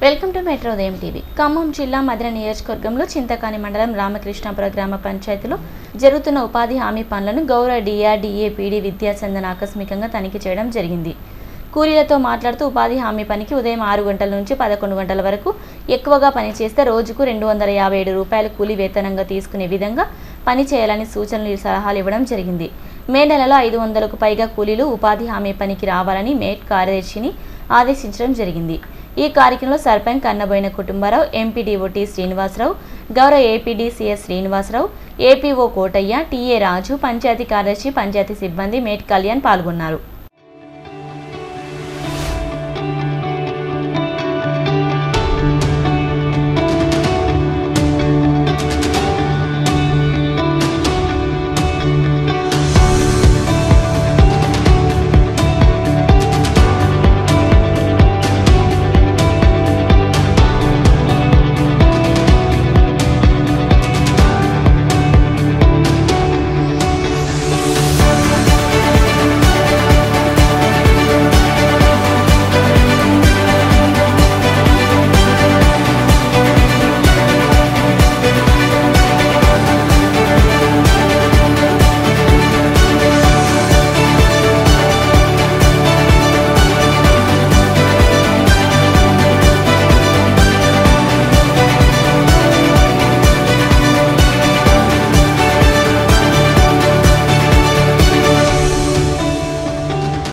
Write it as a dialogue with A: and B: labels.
A: welcome to metro Udayam TV Khammam జిల్లా మదిర నియోజకవర్గంలో చింతకాని మండలం రామకృష్ణాపుర గ్రామ పంచాయతీలో జరుగుతున్న ఉపాధి హామీ పనులను గౌరవ డిఆర్డీఏ పీడీ విద్యాచందన్ ఆకస్మికంగా తనిఖీ చేయడం జరిగింది కూలీలతో మాట్లాడుతూ ఉపాధి హామీ పనికి ఉదయం ఆరు గంటల నుంచి పదకొండు గంటల వరకు ఎక్కువగా పనిచేస్తే రోజుకు రెండు వందల యాభై ఏడు రూపాయల కూలీ వేతనంగా తీసుకునే విధంగా పని చేయాలని సూచనలు సలహాలు ఇవ్వడం జరిగింది మే నెలలో ఐదు వందలకు పైగా కూలీలు ఉపాధి హామీ పనికి రావాలని మేట్ కార్యదర్శిని ఆదేశించడం జరిగింది ఈ కార్యక్రమంలో సర్పంచ్ కన్నబోయిన కుటుంబరావు ఎంపీడీఓ టి శ్రీనివాసరావు గౌరవ APD CS Srinivasarao APO Kotaiah TA Raju panchayat కార్యదర్శి పంచాయతీ సిబ్బంది మేట్ కళ్యాణ్ పాల్గొన్నారు